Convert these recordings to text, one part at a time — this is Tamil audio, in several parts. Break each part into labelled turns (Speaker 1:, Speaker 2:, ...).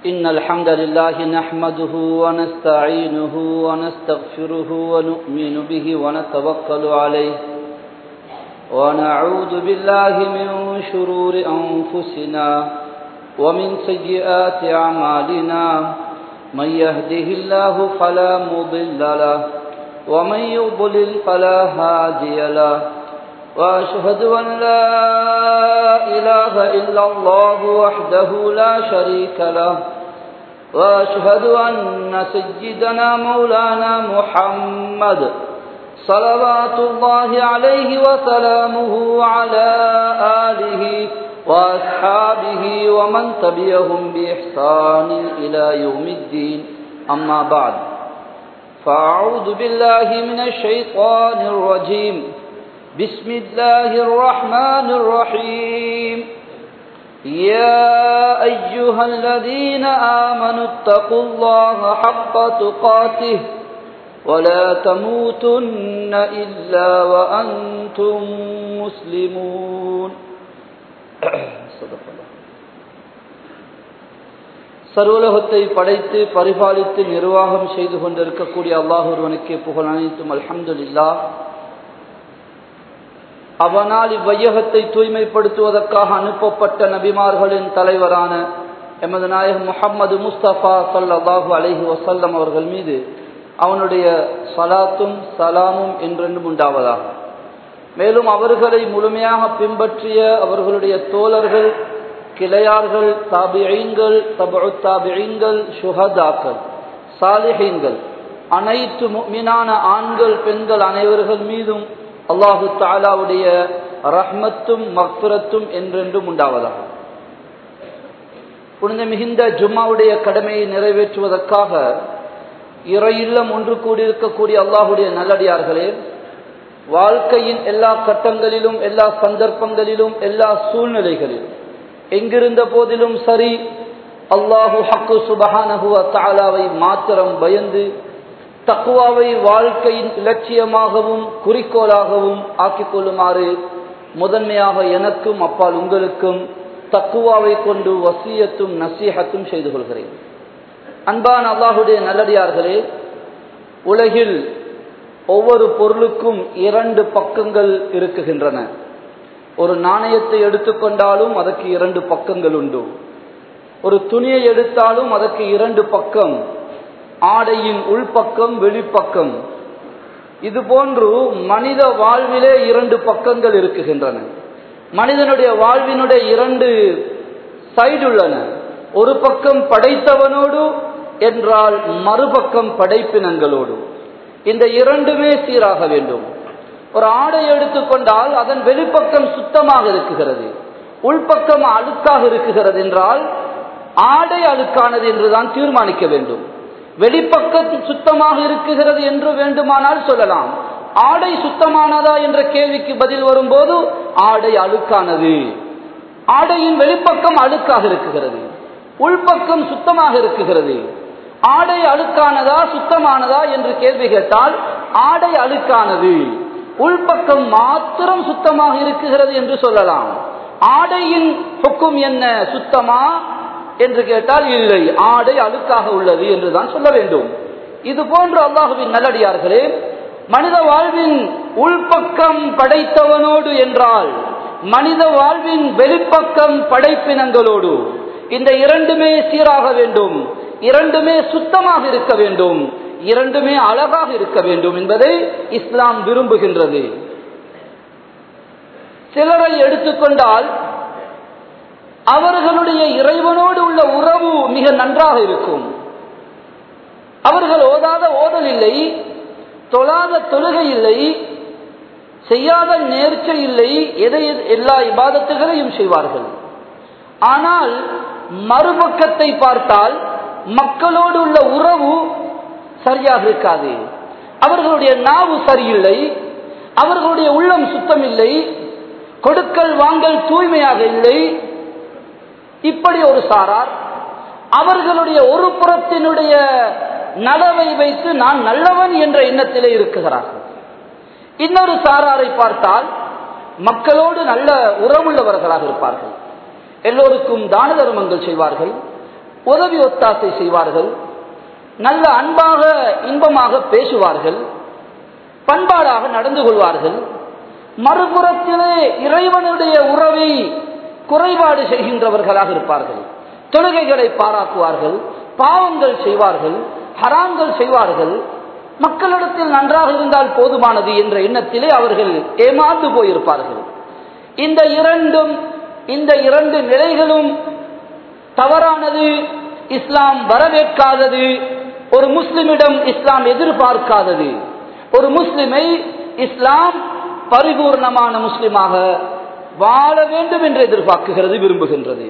Speaker 1: إن الحمد لله نحمده ونستعينه ونستغفره ونؤمن به ونتوكل عليه ونعوذ بالله من شرور أنفسنا ومن سيئات أعمالنا من يهده الله فلا مضل له ومن يضلل فلا هادي له وأشهد أن لا إله إلا الله وحده لا شريك له وأشهد أن سيدنا مولانا محمد صلوات الله عليه وسلامه على آله وأصحابه ومن تبعهم بإحسان إلى يوم الدين أما بعد فأعوذ بالله من الشيطان الرجيم بسم الله الرحمن الرحيم يا أيها الذين آمنوا اتقوا الله حق تقاته ولا تموتن إلا وأنتم مسلمون صدق الله சர்வலோகத்தை படைத்து பரிபாலித்து நிர்வாகம் செய்து கொண்டிருக்கக்கூடிய அல்லாஹ் ஒருவனுக்கு புகழ் அனைத்தும் அல்ஹம்துலில்லா அவனால் இவ்வையகத்தை தூய்மைப்படுத்துவதற்காக அனுப்பப்பட்ட நபிமார்களின் தலைவரான எமது நாயகம் முகம்மது முஸ்தபா சல்லாஹூ அலஹி வசல்லம் அவர்கள் மீது அவனுடைய சலாத்தும் சலாமும் என்றென்றும் உண்டாவதாக மேலும் அவர்களை முழுமையாக பின்பற்றிய அவர்களுடைய தோழர்கள் கிளையார்கள் தாபியங்கள் தபு தாபியங்கள் சுஹதாக்கள் சாலிஹீன்கள் அனைத்து மீனான ஆண்கள் பெண்கள் அனைவர்கள் மீதும் அல்லாஹு தாலாவுடைய ரஹ்மத்தும் மக்புரத்தும் என்றென்றும் உண்டாவதாக புனித மிகுந்த ஜும்மாவுடைய கடமையை நிறைவேற்றுவதற்காக இறையில்லம் ஒன்று கூடியிருக்கக்கூடிய அல்லாஹுடைய நல்லடியார்களே வாழ்க்கையின் எல்லா கட்டங்களிலும் எல்லா சந்தர்ப்பங்களிலும் எல்லா சூழ்நிலைகளிலும் எங்கிருந்த போதிலும் சரி அல்லாஹு ஹக்கு சுபஹானஹுவ தாலாவை மாத்திரம் பயந்து தக்குவாவை வாழ்க்கையின் இலட்சியமாகவும் குறிக்கோளாகவும் ஆக்கிக் கொள்ளுமாறு முதன்மையாக எனக்கும் அப்பால் உங்களுக்கும் தக்குவாவை கொண்டு வசியத்தும் நசீகத்தும் செய்து கொள்கிறேன் அன்பான அல்லாஹுடைய நல்லடியார்களே உலகில் ஒவ்வொரு பொருளுக்கும் இரண்டு பக்கங்கள் இருக்குகின்றன ஒரு நாணயத்தை எடுத்துக்கொண்டாலும் அதற்கு இரண்டு பக்கங்கள் உண்டு ஒரு துணியை எடுத்தாலும் அதற்கு இரண்டு பக்கம் ஆடையின் உள்பக்கம் வெளிப்பக்கம் இது போன்று மனித வாழ்விலே இரண்டு பக்கங்கள் இருக்குகின்றன மனிதனுடைய வாழ்வினுடைய இரண்டு சைடு உள்ளன ஒரு பக்கம் படைத்தவனோடு என்றால் மறுபக்கம் படைப்பினங்களோடு இந்த இரண்டுமே சீராக வேண்டும் ஒரு ஆடை எடுத்துக்கொண்டால் அதன் வெளிப்பக்கம் சுத்தமாக இருக்குகிறது உள்பக்கம் அழுக்காக இருக்குகிறது என்றால் ஆடை அழுக்கானது என்றுதான் தீர்மானிக்க வேண்டும் வெளிப்பக்கம் சுத்தமாக இருக்குகிறது என்று வேண்டுமானால் சொல்லலாம் ஆடை சுத்தமானதா என்ற கேள்விக்கு பதில் வரும்போது ஆடை அழுக்கானது ஆடையின் வெளிப்பக்கம் அழுக்காக இருக்குகிறது உள்பக்கம் சுத்தமாக இருக்குகிறது ஆடை அழுக்கானதா சுத்தமானதா என்று கேள்வி கேட்டால் ஆடை அழுக்கானது உள்பக்கம் மாத்திரம் சுத்தமாக இருக்குகிறது என்று சொல்லலாம் ஆடையின் பொக்கும் என்ன சுத்தமா என்று கேட்டால் இல்லை ஆடை அழுக்காக உள்ளது என்றுதான் சொல்ல வேண்டும் இது போன்று அல்லாஹுவின் நல்லடியார்களே மனித வாழ்வின் உள்பக்கம் படைத்தவனோடு என்றால் மனித வாழ்வின் வெளிப்பக்கம் படைப்பினங்களோடு இந்த இரண்டுமே சீராக வேண்டும் இரண்டுமே சுத்தமாக இருக்க வேண்டும் இரண்டுமே அழகாக இருக்க வேண்டும் என்பதை இஸ்லாம் விரும்புகின்றது சிலரை எடுத்துக்கொண்டால் அவர்களுடைய இறைவனோடு உள்ள உறவு மிக நன்றாக இருக்கும் அவர்கள் ஓதாத ஓதல் இல்லை தொழாத தொழுகை இல்லை செய்யாத நேர்ச்சை இல்லை எதை எல்லா இபாதத்துகளையும் செய்வார்கள் ஆனால் மறுபக்கத்தை பார்த்தால் மக்களோடு உள்ள உறவு சரியாக இருக்காது அவர்களுடைய நாவு சரியில்லை அவர்களுடைய உள்ளம் சுத்தம் இல்லை கொடுக்கல் வாங்கல் தூய்மையாக இல்லை இப்படி ஒரு சாரார் அவர்களுடைய ஒரு புறத்தினுடைய நலவை வைத்து நான் நல்லவன் என்ற எண்ணத்திலே இருக்குகிறார்கள் இன்னொரு சாராரை பார்த்தால் மக்களோடு நல்ல உறவுள்ளவர்களாக இருப்பார்கள் எல்லோருக்கும் தான தர்மங்கள் செய்வார்கள் உதவி ஒத்தாசை செய்வார்கள் நல்ல அன்பாக இன்பமாக பேசுவார்கள் பண்பாடாக நடந்து கொள்வார்கள் மறுபுறத்திலே இறைவனுடைய உறவை குறைபாடு செய்கின்றவர்களாக இருப்பார்கள் தொழுகைகளை பாராட்டுவார்கள் பாவங்கள் செய்வார்கள் ஹராங்கள் செய்வார்கள் மக்களிடத்தில் நன்றாக இருந்தால் போதுமானது என்ற எண்ணத்திலே அவர்கள் ஏமாந்து போயிருப்பார்கள் இந்த இரண்டும் இந்த இரண்டு நிலைகளும் தவறானது இஸ்லாம் வரவேற்காதது ஒரு முஸ்லிமிடம் இஸ்லாம் எதிர்பார்க்காதது ஒரு முஸ்லிமை இஸ்லாம் பரிபூர்ணமான முஸ்லிமாக வாழ வேண்டும் என்று எதிர்பார்க்குகிறது விரும்புகின்றது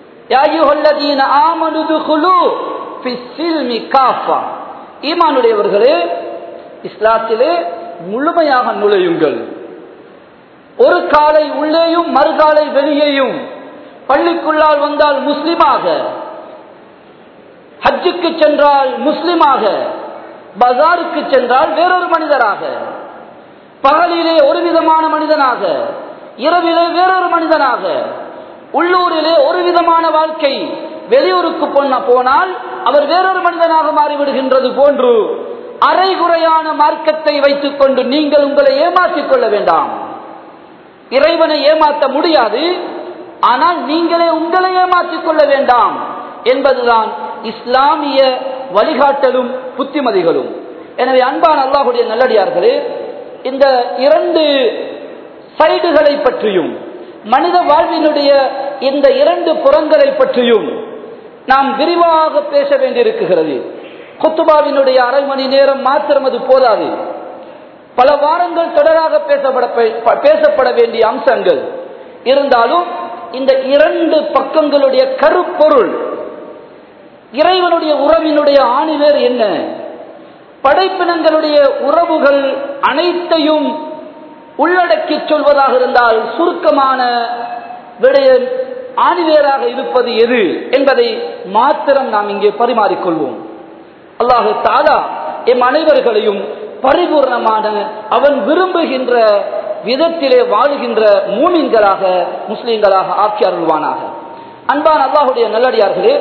Speaker 1: ஈமானுடையவர்களே இஸ்லாத்திலே முழுமையாக நுழையுங்கள் ஒரு காலை உள்ளேயும் மறுகாலை வெளியேயும் பள்ளிக்குள்ளால் வந்தால் முஸ்லிமாக ஹஜ்ஜுக்கு சென்றால் முஸ்லிமாக பஜாருக்கு சென்றால் வேறொரு மனிதராக பகலிலே ஒரு விதமான மனிதனாக இரவிலே வேறொரு மனிதனாக உள்ளூரிலே ஒரு விதமான வாழ்க்கை வெளியூருக்கு பொண்ண போனால் அவர் வேறொரு மனிதனாக மாறிவிடுகின்றது போன்று அரைகுறையான மார்க்கத்தை வைத்துக் கொண்டு நீங்கள் உங்களை ஏமாற்றிக் கொள்ள வேண்டாம் இறைவனை ஏமாற்ற முடியாது ஆனால் நீங்களே உங்களை ஏமாற்றிக் கொள்ள வேண்டாம் என்பதுதான் இஸ்லாமிய வழிகாட்டலும் புத்திமதிகளும் எனவே அன்பான அல்லாஹுடைய நல்லடியார்களே இந்த இரண்டு சைடுகளை பற்றியும் மனித வாழ்வினுடைய இந்த இரண்டு புறங்களை பற்றியும் நாம் விரிவாக பேச வேண்டியிருக்குகிறது குத்துபாவினுடைய அரை மணி நேரம் மாத்திரம் அது போதாது பல வாரங்கள் தொடராக பேசப்பட பேசப்பட வேண்டிய அம்சங்கள் இருந்தாலும் இந்த இரண்டு பக்கங்களுடைய கருப்பொருள் இறைவனுடைய உறவினுடைய ஆணிவேர் என்ன படைப்பினங்களுடைய உறவுகள் அனைத்தையும் உள்ளடக்கி சொல்வதாக இருந்தால் சுருக்கமான விடயம் ஆணிவேராக இருப்பது எது என்பதை மாத்திரம் நாம் இங்கே பரிமாறிக்கொள்வோம் அல்லாஹு தாலா எம் அனைவர்களையும் பரிபூர்ணமான அவன் விரும்புகின்ற விதத்திலே வாழுகின்ற மூமின்களாக முஸ்லிம்களாக ஆக்கி அருள்வானாக அன்பான் அல்லாஹுடைய நல்லடியார்களே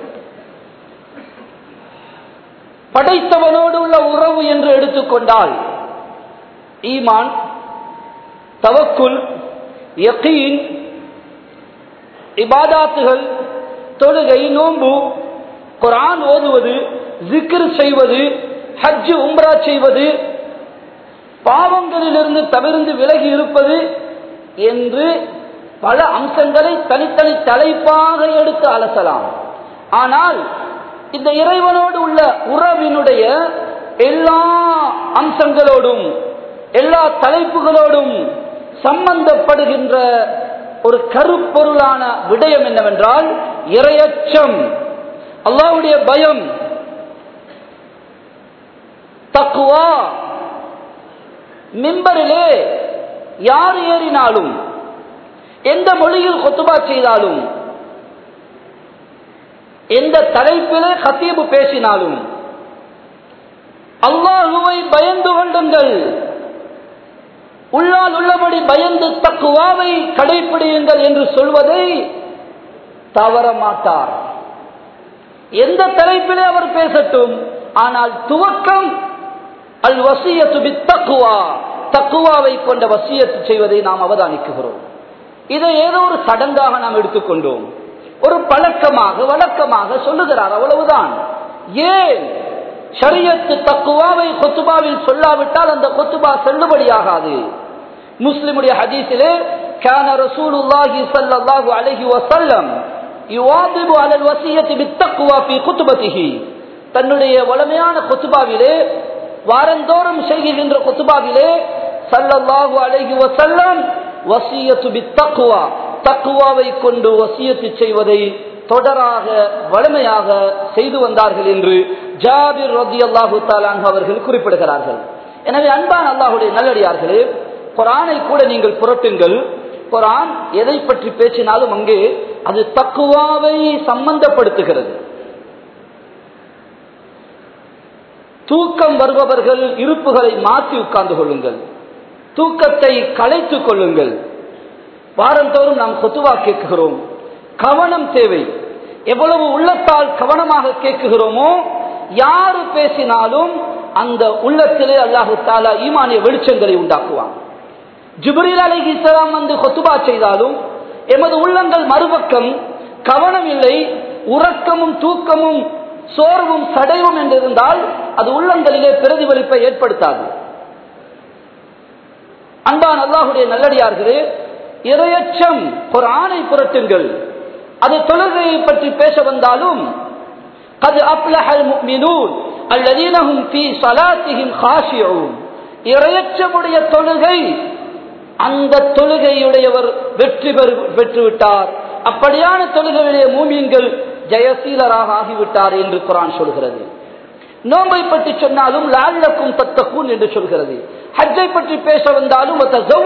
Speaker 1: படைத்தவனோடு உள்ள உறவு என்று எடுத்துக்கொண்டால் ஈமான் தவக்குல் யகீன் இபாதாத்துகள் தொழுகை நோன்பு குரான் ஓதுவது ஜிக்ர் செய்வது ஹஜ் உம்ரா செய்வது பாவங்களிலிருந்து தவிர்ந்து விலகி இருப்பது என்று பல அம்சங்களை தனித்தனி தலைப்பாக எடுத்து அலசலாம் ஆனால் இந்த இறைவனோடு உள்ள உறவினுடைய எல்லா அம்சங்களோடும் எல்லா தலைப்புகளோடும் சம்பந்தப்படுகின்ற ஒரு கருப்பொருளான விடயம் என்னவென்றால் இரையச்சம் அல்லாவுடைய பயம் தக்குவா மிம்பரிலே யார் ஏறினாலும் எந்த மொழியில் கொத்துபா செய்தாலும் எந்த தலைப்பிலே கத்தீபு பேசினாலும் அல்லாஹுவை பயந்து கொண்டுங்கள் உள்ளால் உள்ளபடி பயந்து தக்குவாவை கடைபிடியுங்கள் என்று சொல்வதை தவற மாட்டார் எந்த தலைப்பிலே அவர் பேசட்டும் ஆனால் துவக்கம் அல் வசியத்து தக்குவா தக்குவாவை கொண்ட வசியத்து செய்வதை நாம் அவதானிக்குகிறோம் இதை ஏதோ ஒரு சடங்காக நாம் எடுத்துக்கொண்டோம் ஒரு பழக்கமாக வழக்கமாக சொல்லுகிறார் அவ்வளவுதான் ஏன் ஷரியத்து தக்குவாவை கொத்துபாவில் சொல்லாவிட்டால் அந்த கொத்துபா செல்லுபடியாகாது முஸ்லிமுடைய ஹதீஸிலே كان رسول الله صلى الله عليه وسلم يواظب على الوصية بالتقوى في خطبته தன்னுடைய வளமையான கொத்துபாவிலே வாரந்தோறும் செய்கின்ற கொத்துபாவிலே சல்லல்லாஹு அலைஹி வஸல்லம் வசியத்து பித்தக்குவா தக்குவாவை கொண்டு வசியத்து செய்வதை தொடராக வலிமையாக செய்து வந்தார்கள் என்று ஜாபிர் ரதி அல்லாஹு தாலான் அவர்கள் குறிப்பிடுகிறார்கள் எனவே அன்பான் அல்லாஹுடைய நல்லடியார்களே குரானை கூட நீங்கள் புரட்டுங்கள் குரான் எதை பற்றி பேசினாலும் அங்கே அது தக்குவாவை சம்பந்தப்படுத்துகிறது தூக்கம் வருபவர்கள் இருப்புகளை மாற்றி உட்கார்ந்து கொள்ளுங்கள் தூக்கத்தை களைத்துக் கொள்ளுங்கள் வாரந்தோறும் நாம் கொத்துவா கேட்கிறோம் கவனம் தேவை எவ்வளவு உள்ளத்தால் கவனமாக கேட்குகிறோமோ யாரு பேசினாலும் அந்த உள்ளத்திலே அல்லாஹு தாலா ஈமானிய வெளிச்சங்களை உண்டாக்குவான் ஜிப்ரீல் அலி இஸ்லாம் வந்து கொத்துபா செய்தாலும் எமது உள்ளங்கள் மறுபக்கம் கவனம் இல்லை உறக்கமும் தூக்கமும் சோர்வும் சடைவும் என்றிருந்தால் அது உள்ளங்களிலே பிரதிபலிப்பை ஏற்படுத்தாது அன்பான் அல்லாஹுடைய நல்லடியார்களே இரையச்சம் ஒரு ஆணை புரட்டுங்கள் அது தொழுகையை பற்றி பேச வந்தாலும் அது அப்லஹல் முக்மினூன் அல்லதீனஹும் ஃபீ ஸலாத்திஹிம் காஷியூன் இரையச்சமுடைய தொழுகை அந்த தொழுகையுடையவர் வெற்றி பெறு பெற்றுவிட்டார் அப்படியான தொழுகையுடைய மூமியங்கள் ஜெயசீலராக ஆகிவிட்டார் என்று குரான் சொல்கிறது நோம்பை பற்றி சொன்னாலும் லால்லக்கும் தத்தக்கூன் என்று சொல்கிறது ஹஜ்ஜை பற்றி பேச வந்தாலும்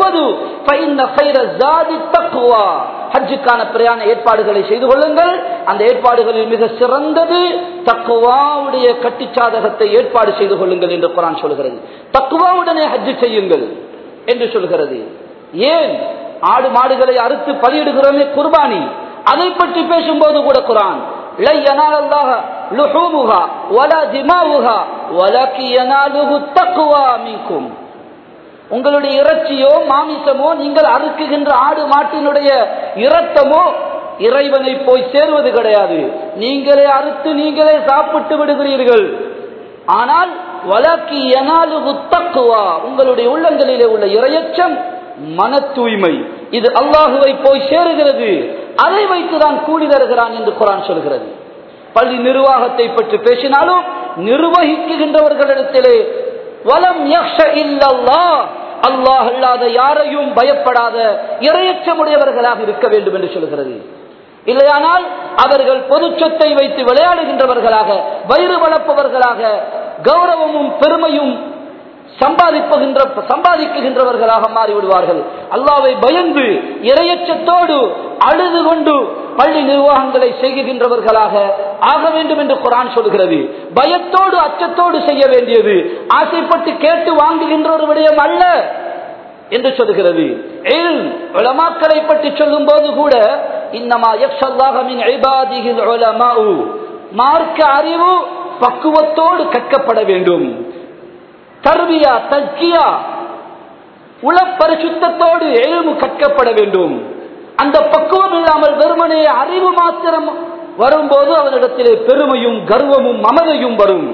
Speaker 1: ஹஜ்ஜுக்கான பிரயாண ஏற்பாடுகளை செய்து கொள்ளுங்கள் அந்த ஏற்பாடுகளில் மிக சிறந்தது தக்குவாவுடைய கட்டிச்சாதகத்தை ஏற்பாடு செய்து கொள்ளுங்கள் என்று குரான் சொல்கிறது தக்குவாவுடனே ஹஜ்ஜு செய்யுங்கள் என்று சொல்கிறது ஏன் ஆடு மாடுகளை அறுத்து பலியிடுகிறோமே குர்பானி அதை பற்றி பேசும்போது கூட குரான் لا ينال الله لحومها ولا دماؤها ولكن يناله التقوى منكم உங்களுடைய இறைச்சியோ மாமிசமோ நீங்கள் அறுக்குகின்ற ஆடு மாட்டினுடைய இரத்தமோ இறைவனை போய் சேருவது கிடையாது நீங்களே அறுத்து நீங்களே சாப்பிட்டு விடுகிறீர்கள் ஆனால் வழக்கு எனாலு தக்குவா உங்களுடைய உள்ளங்களிலே உள்ள இரையச்சம் மன தூய்மை இது அல்லாஹுவை போய் சேருகிறது அதை வைத்துதான் கூலி தருகிறான் என்று குரான் சொல்கிறது பள்ளி நிர்வாகத்தை பற்றி பேசினாலும் நிர்வகிக்குகின்றவர்களிடத்திலே வலம் இல்லல்லா அல்லாஹ் அல்லாத யாரையும் பயப்படாத இரையச்சமுடையவர்களாக இருக்க வேண்டும் என்று சொல்கிறது இல்லையானால் அவர்கள் பொது சொத்தை வைத்து விளையாடுகின்றவர்களாக வயிறு வளர்ப்பவர்களாக கௌரவமும் பெருமையும் சம்பாதிப்புகின்ற சம்பாதிக்குகின்றவர்களாக மாறிவிடுவார்கள் அல்லாவை பயந்து இரையச்சத்தோடு அழுது கொண்டு பள்ளி நிர்வாகங்களை செய்கின்றவர்களாக ஆக வேண்டும் என்று குரான் சொல்கிறது பயத்தோடு அச்சத்தோடு செய்ய வேண்டியது ஆசைப்பட்டு கேட்டு வாங்குகின்ற ஒரு விடயம் அல்ல என்று சொல்கிறது உலமாக்களை பற்றி சொல்லும் போது கூட இன்னமா மார்க்க அறிவு பக்குவத்தோடு கற்கப்பட வேண்டும் தர்பியா தஜ்கியா உள பரிசுத்தத்தோடு எழுமு கற்கப்பட வேண்டும் அந்த பக்குவம் இல்லாமல் வெறுமனே அறிவு மாத்திரம் வரும்போது அவனிடத்திலே பெருமையும் கர்வமும் மமதையும் வரும்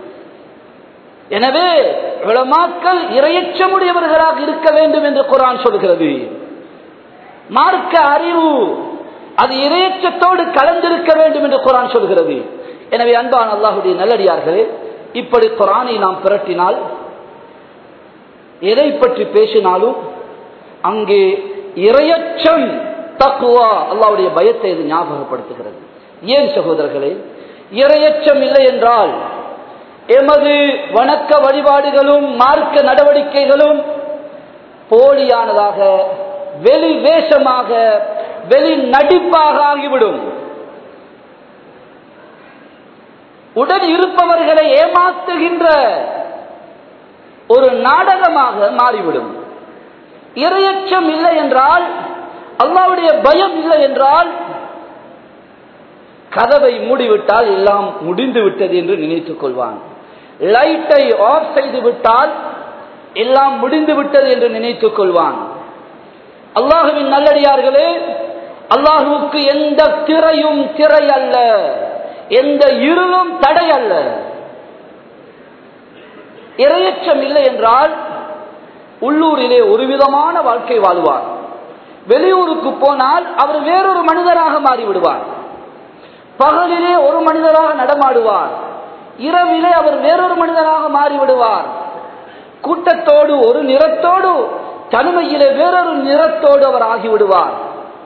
Speaker 1: எனவே விளமாக்கள் இரையச்சமுடையவர்களாக இருக்க வேண்டும் என்று குரான் சொல்கிறது மார்க்க அறிவு அது இரையச்சத்தோடு கலந்திருக்க வேண்டும் என்று குரான் சொல்கிறது எனவே அன்பான் அல்லாஹுடைய நல்லடியார்களே இப்படி குரானை நாம் பிரட்டினால் எதை பற்றி பேசினாலும் அங்கே இரையச்சம் தக்குவா அல்லாவுடைய பயத்தை இது ஞாபகப்படுத்துகிறது ஏன் சகோதரர்களே இரையச்சம் இல்லை என்றால் எமது வணக்க வழிபாடுகளும் மார்க்க நடவடிக்கைகளும் போலியானதாக வெளி வேஷமாக வெளி நடிப்பாக ஆகிவிடும் உடன் இருப்பவர்களை ஏமாத்துகின்ற ஒரு நாடகமாக மாறிவிடும் இரையச்சம் இல்லை என்றால் அல்லாவுடைய பயம் இல்லை என்றால் கதவை மூடிவிட்டால் எல்லாம் முடிந்து விட்டது என்று நினைத்துக் கொள்வான் லைட்டை ஆஃப் செய்து விட்டால் எல்லாம் முடிந்து விட்டது என்று நினைத்துக் கொள்வான் அல்லாஹுவின் நல்லடியார்களே அல்லாஹுவுக்கு எந்த திரையும் திரை அல்ல எந்த இருளும் தடை அல்ல இரையச்சம் இல்லை என்றால் உள்ளூரிலே ஒரு விதமான வாழ்க்கை வாழ்வார் வெளியூருக்கு போனால் அவர் வேறொரு மனிதராக மாறிவிடுவார் பகலிலே ஒரு மனிதராக நடமாடுவார் இரவிலே அவர் வேறொரு மனிதராக மாறிவிடுவார் கூட்டத்தோடு ஒரு நிறத்தோடு தனிமையிலே வேறொரு நிறத்தோடு அவர் ஆகிவிடுவார்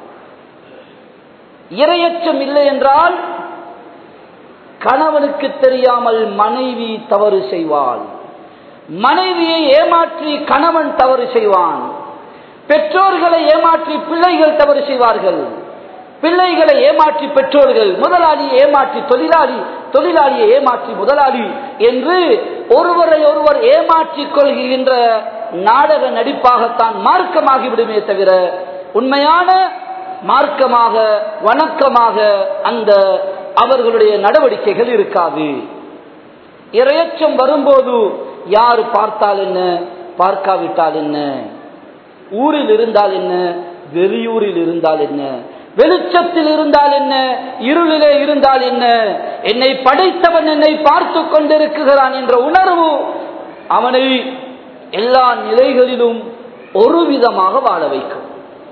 Speaker 1: இரையச்சம் இல்லை என்றால் கணவனுக்கு தெரியாமல் மனைவி தவறு செய்வாள் மனைவியை ஏமாற்றி கணவன் தவறு செய்வான் பெற்றோர்களை ஏமாற்றி பிள்ளைகள் தவறு செய்வார்கள் பிள்ளைகளை ஏமாற்றி பெற்றோர்கள் முதலாளியை ஏமாற்றி தொழிலாளி தொழிலாளியை ஏமாற்றி முதலாளி என்று ஒருவரை ஒருவர் ஏமாற்றிக் கொள்கின்ற நாடக நடிப்பாகத்தான் மார்க்கமாகிவிடுமே தவிர உண்மையான மார்க்கமாக வணக்கமாக அந்த அவர்களுடைய நடவடிக்கைகள் இருக்காது இரையச்சம் வரும்போது யார் பார்த்தால் என்ன பார்க்காவிட்டால் என்ன ஊரில் இருந்தால் என்ன வெளியூரில் இருந்தால் என்ன வெளிச்சத்தில் இருந்தால் என்ன இருளிலே இருந்தால் என்ன என்னை படைத்தவன் என்னை பார்த்து கொண்டிருக்கிறான் என்ற உணர்வு அவனை எல்லா நிலைகளிலும் ஒரு விதமாக வாழ வைக்கும்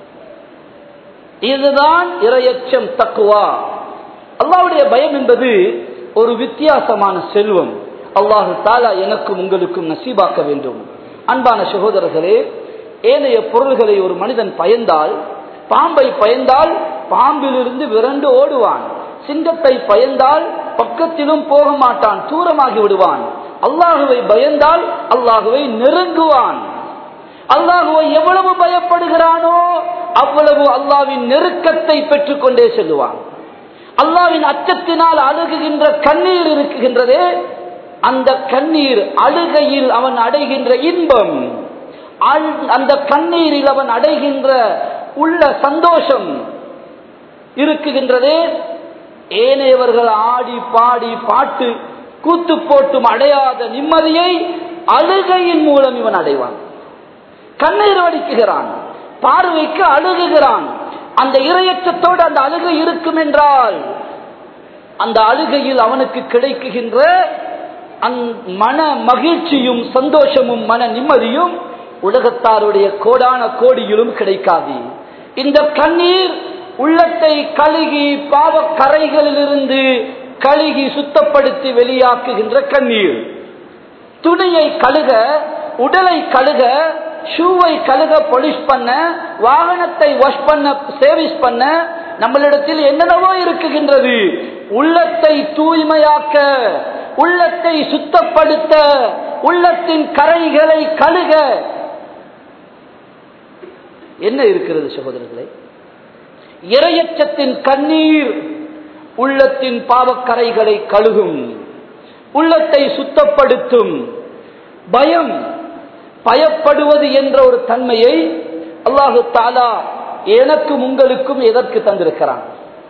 Speaker 1: இதுதான் இரையச்சம் தக்குவா அல்லாவுடைய பயம் என்பது ஒரு வித்தியாசமான செல்வம் அல்லாஹு தாலா எனக்கும் உங்களுக்கும் நசீபாக்க வேண்டும் அன்பான சகோதரர்களே ஏனைய பொருள்களை ஒரு மனிதன் பயந்தால் பாம்பை பயந்தால் பாம்பிலிருந்து விரண்டு ஓடுவான் சிங்கத்தை பயந்தால் பக்கத்திலும் போக மாட்டான் தூரமாகி விடுவான் அல்லாஹுவை பயந்தால் அல்லாஹுவை நெருங்குவான் அல்லாஹுவை எவ்வளவு பயப்படுகிறானோ அவ்வளவு அல்லாவின் நெருக்கத்தை பெற்றுக் கொண்டே செல்லுவான் அல்லாவின் அச்சத்தினால் அழுகுகின்ற கண்ணீர் இருக்குகின்றதே அந்த கண்ணீர் அழுகையில் அவன் அடைகின்ற இன்பம் அந்த கண்ணீரில் அவன் அடைகின்ற உள்ள சந்தோஷம் இருக்குகின்றதே ஏனையவர்கள் ஆடி பாடி பாட்டு கூத்து போட்டும் அடையாத நிம்மதியை அழுகையின் மூலம் இவன் அடைவான் கண்ணீர் வடிக்குகிறான் பார்வைக்கு அழுகுகிறான் அந்த இரையற்றத்தோடு அந்த அழுகை இருக்கும் என்றால் அந்த அழுகையில் அவனுக்கு கிடைக்குகின்ற மன மகிழ்ச்சியும் சந்தோஷமும் மன நிம்மதியும் உலகத்தாருடைய கோடான கோடியிலும் கிடைக்காது இந்த கண்ணீர் உள்ளத்தை கழுகி பாவ கரைகளிலிருந்து கழுகி சுத்தப்படுத்தி வெளியாக்குகின்ற கண்ணீர் துணியை கழுக உடலை கழுக ஷூவை கழுக பொலிஷ் பண்ண வாகனத்தை வாஷ் பண்ண சேவிஸ் பண்ண நம்மளிடத்தில் என்னென்னவோ இருக்குகின்றது உள்ளத்தை தூய்மையாக்க உள்ளத்தை சுத்தப்படுத்த உள்ளத்தின் கரைகளை கழுக என்ன இருக்கிறது சகோதரர்களே இரையச்சத்தின் கண்ணீர் உள்ளத்தின் பாவக்கரைகளை கழுகும் உள்ளத்தை சுத்தப்படுத்தும் பயம் பயப்படுவது என்ற ஒரு தன்மையை அல்லாஹு தாலா எனக்கும் உங்களுக்கும் எதற்கு தந்திருக்கிறான்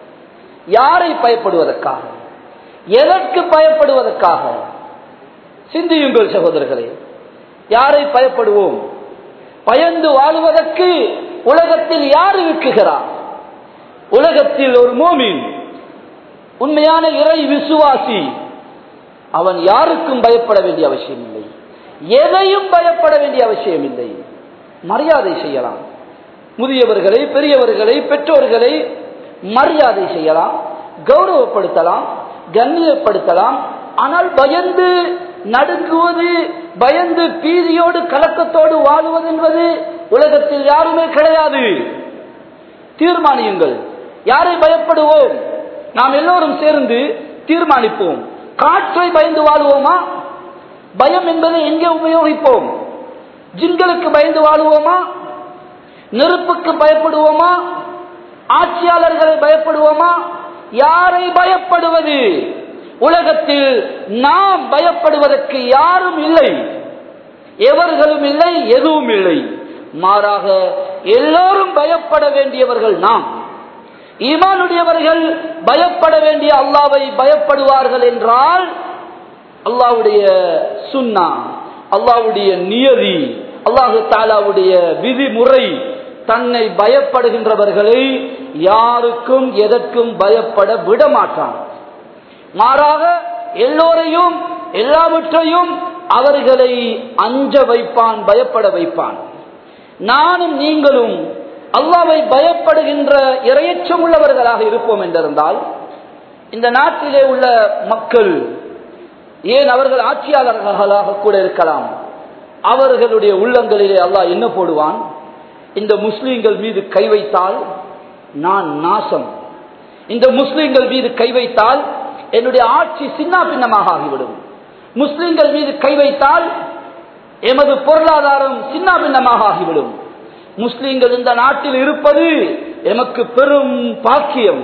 Speaker 1: யாரை பயப்படுவதற்காக எதற்கு பயப்படுவதற்காக சிந்தியுங்கள் சகோதரர்களே யாரை பயப்படுவோம் பயந்து வாழுவதற்கு உலகத்தில் யார் இருக்குகிறார் உலகத்தில் ஒரு மோமின் உண்மையான இறை விசுவாசி அவன் யாருக்கும் பயப்பட வேண்டிய அவசியம் இல்லை எதையும் பயப்பட வேண்டிய அவசியம் இல்லை மரியாதை செய்யலாம் முதியவர்களை பெரியவர்களை பெற்றோர்களை மரியாதை செய்யலாம் கௌரவப்படுத்தலாம் கண்ணியப்படுத்தலாம் ஆனால் பயந்து நடுங்குவது பயந்து பீதியோடு கலக்கத்தோடு வாழுவது என்பது உலகத்தில் யாருமே கிடையாது தீர்மானியுங்கள் யாரை பயப்படுவோம் நாம் எல்லோரும் சேர்ந்து தீர்மானிப்போம் காற்றை பயந்து வாழுவோமா பயம் என்பதை எங்கே உபயோகிப்போம் ஜின்களுக்கு பயந்து வாழுவோமா நெருப்புக்கு பயப்படுவோமா ஆட்சியாளர்களை பயப்படுவோமா யாரை பயப்படுவது உலகத்தில் நாம் பயப்படுவதற்கு யாரும் இல்லை எவர்களும் இல்லை எதுவும் இல்லை மாறாக எல்லோரும் பயப்பட வேண்டியவர்கள் நாம் ஈமானுடையவர்கள் பயப்பட வேண்டிய அல்லாவை பயப்படுவார்கள் என்றால் அல்லாவுடைய சுன்னா அல்லாவுடைய நியதி அல்லாஹு தாலாவுடைய விதிமுறை தன்னை பயப்படுகின்றவர்களை யாருக்கும் எதற்கும் பயப்பட விட மாட்டான் மாறாக எல்லோரையும் எல்லாவற்றையும் அவர்களை அஞ்ச வைப்பான் பயப்பட வைப்பான் நானும் நீங்களும் அல்லாவை பயப்படுகின்ற இரையச்சம் உள்ளவர்களாக இருப்போம் என்றிருந்தால் இந்த நாட்டிலே உள்ள மக்கள் ஏன் அவர்கள் ஆட்சியாளர்களாக கூட இருக்கலாம் அவர்களுடைய உள்ளங்களிலே அல்லாஹ் என்ன போடுவான் இந்த முஸ்லீம்கள் மீது கை வைத்தால் நான் நாசம் இந்த முஸ்லீம்கள் மீது கை வைத்தால் என்னுடைய ஆட்சி சின்ன பின்னமாக ஆகிவிடும் முஸ்லிம்கள் மீது கை வைத்தால் எமது பொருளாதாரம் சின்ன பின்னமாக ஆகிவிடும் முஸ்லிம்கள் இந்த நாட்டில் இருப்பது எமக்கு பெரும் பாக்கியம்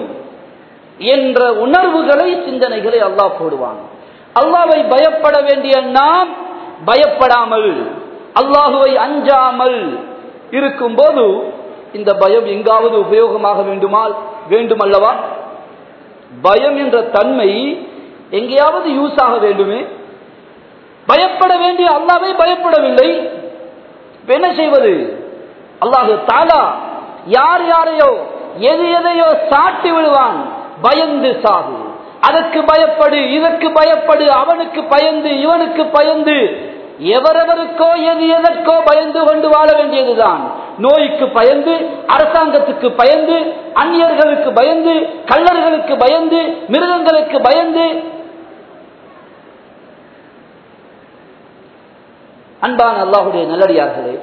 Speaker 1: என்ற உணர்வுகளை சிந்தனைகளை அல்லாஹ் போடுவான் அல்லாவை பயப்பட வேண்டிய நாம் பயப்படாமல் அல்லாஹுவை அஞ்சாமல் இருக்கும் போது இந்த பயம் எங்காவது உபயோகமாக வேண்டுமால் வேண்டும் அல்லவா பயம் என்ற தன்மை எங்கேயாவது யூஸ் ஆக வேண்டுமே பயப்பட வேண்டிய அல்லாவே பயப்படவில்லை இப்ப என்ன செய்வது அல்லாஹு தாலா யார் யாரையோ எது எதையோ சாட்டி விடுவான் பயந்து சாகு அதற்கு பயப்படு இதற்கு பயப்படு அவனுக்கு பயந்து இவனுக்கு பயந்து எவரெவருக்கோ எது எதற்கோ பயந்து கொண்டு வாழ வேண்டியதுதான் நோய்க்கு பயந்து அரசாங்கத்துக்கு பயந்து அந்நியர்களுக்கு பயந்து கள்ளர்களுக்கு பயந்து மிருகங்களுக்கு பயந்து அன்பான அல்லாஹுடைய நல்லடியார்களே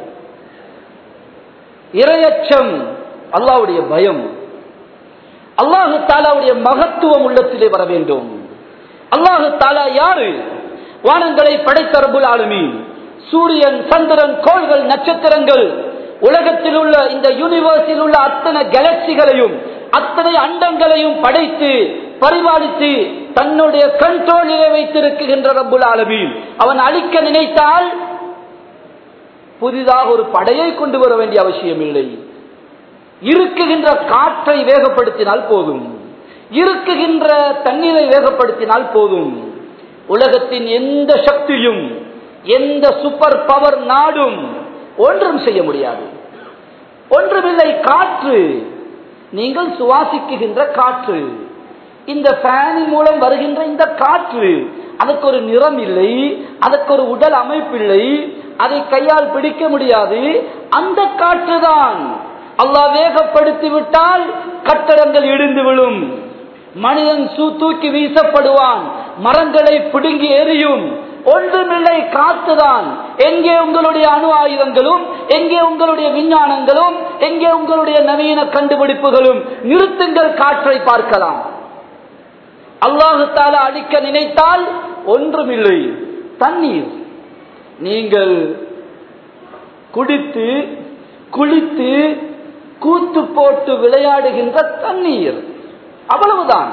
Speaker 1: இரையச்சம் அல்லாஹுடைய பயம் அல்லாஹு தாலாவுடைய மகத்துவம் உள்ளத்திலே வர வேண்டும் அல்லாஹு தாலா யாரு வானங்களை படைத்த ரபுல் ஆளுமீன் சூரியன் சந்திரன் கோள்கள் நட்சத்திரங்கள் உலகத்தில் உள்ள இந்த யூனிவர்ஸில் உள்ள அத்தனை கேலக்சிகளையும் அத்தனை அண்டங்களையும் படைத்து பரிபாலித்து தன்னுடைய கண்ட்ரோலிலே வைத்திருக்கின்ற ரப்புல் ஆலமீன் அவன் அழிக்க நினைத்தால் புதிதாக ஒரு படையை கொண்டு வர வேண்டிய அவசியம் இல்லை இருக்குகின்ற காற்றை வேகப்படுத்தினால் போதும் இருக்குகின்ற தண்ணீரை வேகப்படுத்தினால் போதும் உலகத்தின் எந்த சக்தியும் எந்த சூப்பர் பவர் நாடும் ஒன்றும் செய்ய முடியாது ஒன்றுமில்லை காற்று நீங்கள் சுவாசிக்குகின்ற காற்று இந்த ஃபேனின் மூலம் வருகின்ற இந்த காற்று அதற்கு ஒரு நிறம் இல்லை அதற்கு ஒரு உடல் அமைப்பில்லை அதை கையால் பிடிக்க முடியாது அந்த காற்று தான் அல்லாஹ் வேகப்படுத்தி விட்டால் கட்டடங்கள் இடிந்து விழும் மனிதன் சூ தூக்கி வீசப்படுவான் மரங்களை பிடுங்கி எரியும் ஒன்றுமில்லை காத்துதான் எங்கே உங்களுடைய அணு ஆயுதங்களும் எங்கே உங்களுடைய விஞ்ஞானங்களும் எங்கே உங்களுடைய நவீன கண்டுபிடிப்புகளும் நிறுத்துங்கள் காற்றை பார்க்கலாம் அல்லாஹு தாலா அழிக்க நினைத்தால் ஒன்றுமில்லை தண்ணீர் நீங்கள் குடித்து குளித்து கூத்து போட்டு விளையாடுகின்ற தண்ணீர் அவ்வளவுதான்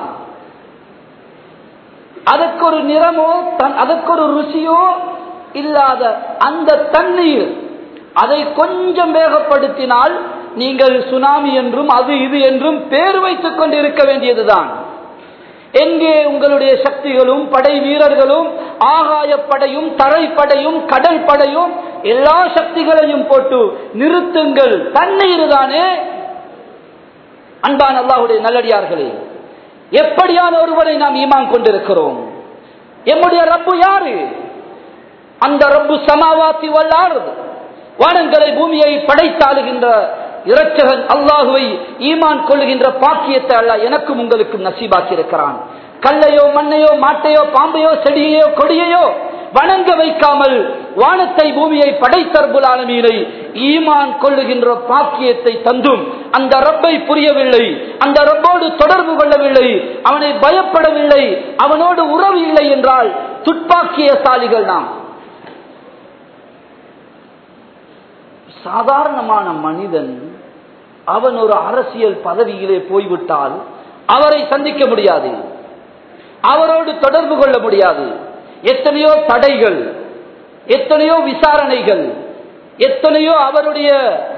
Speaker 1: அதற்கு ஒரு நிறமோ அதற்கு ஒரு ருசியோ இல்லாத அந்த தண்ணீர் அதை கொஞ்சம் வேகப்படுத்தினால் நீங்கள் சுனாமி என்றும் அது இது என்றும் பேர் வைத்துக் கொண்டிருக்க வேண்டியதுதான் எங்கே உங்களுடைய சக்திகளும் படை வீரர்களும் ஆகாய படையும் தரைப்படையும் கடல் படையும் எல்லா சக்திகளையும் போட்டு நிறுத்துங்கள் தண்ணீர் தானே அன்பான் அல்லாஹுடைய நல்லடியார்களே எப்படியான ஒருவரை நாம் ஈமான் கொண்டிருக்கிறோம் எம்முடைய ரப்பு யாரு அந்த ரப்பு சமாவாத்தி வல்லார் வானங்களை பூமியை படைத்தாளுகின்ற இரட்சகன் அல்லாஹுவை ஈமான் கொள்ளுகின்ற பாக்கியத்தை அல்ல எனக்கும் உங்களுக்கும் நசீபாக்கி இருக்கிறான் கல்லையோ மண்ணையோ மாட்டையோ பாம்பையோ செடியையோ கொடியையோ வணங்க வைக்காமல் வானத்தை பூமியை படைத்தர்புல் ஆலமீனை ஈமான் கொள்ளுகின்ற பாக்கியத்தை தந்தும் அந்த ரப்பை புரியவில்லை அந்த ரப்போடு தொடர்பு கொள்ளவில்லை அவனை பயப்படவில்லை அவனோடு உறவு இல்லை என்றால் துப்பாக்கியசாலிகள் நாம் சாதாரணமான மனிதன் அவன் ஒரு அரசியல் பதவியிலே போய்விட்டால் அவரை சந்திக்க முடியாது அவரோடு தொடர்பு கொள்ள முடியாது எத்தனையோ தடைகள் எத்தனையோ விசாரணைகள் எத்தனையோ அவருடைய